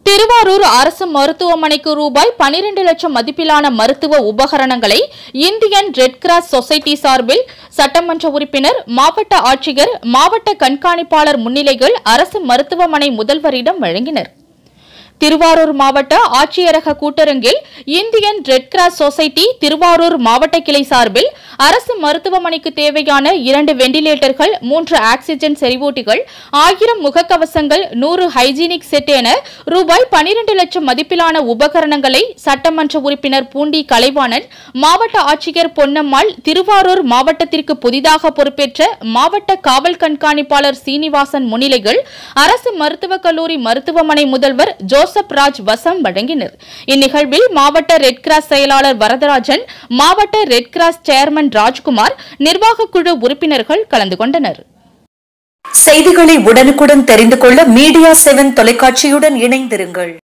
திருவாரூர் அரசு மருத்துவமனைக்கு ரூபாய் பனிரெண்டு லட்சம் மதிப்பிலான மருத்துவ உபகரணங்களை இந்தியன் ரெட் கிராஸ் சொசைட்டி சார்பில் சட்டமன்ற உறுப்பினர் மாவட்ட ஆட்சியர் மாவட்ட கண்காணிப்பாளர் முன்னிலையில் அரசு மருத்துவமனை முதல்வரிடம் வழங்கினர் திருவாரூர் மாவட்ட ஆட்சியரக கூட்டரங்கில் Indian red cross society Tiruvarur மாவட்ட கிளை சார்பில் அரசு மருத்துவமனைக்கு தேவையான இரண்டு வெண்டிலேட்டர்கள் மூன்று ஆக்ஸிஜன் செறிவூட்டிகள் ஆயிரம் முகக்கவசங்கள் நூறு ஹைஜீனிக் செட் என ரூபாய் பனிரெண்டு லட்சம் மதிப்பிலான உபகரணங்களை சட்டமன்ற உறுப்பினர் பூண்டி கலைவாணன் மாவட்ட ஆட்சியர் பொன்னம்மாள் திருவாரூர் மாவட்டத்திற்கு புதிதாக பொறுப்பேற்ற மாவட்ட காவல் கண்காணிப்பாளர் சீனிவாசன் முன்னிலையில் அரசு மருத்துவக் கல்லூரி மருத்துவமனை முதல்வர் ஜோசப் ராஜ் வசம் வழங்கினர் இந்நிகழ்வில் மாவட்ட ரெட் கிராஸ் செயலாளர் வரதராஜன் மாவட்ட ரெட் கிராஸ் சேர்மன் ராஜ்குமார் நிர்வாகக் குழு உறுப்பினர்கள் கலந்து கொண்டனர் செய்திகளை உடனுக்குடன் தெரிந்து கொள்ள மீடியா செவன் தொலைக்காட்சியுடன் இணைந்திருங்கள்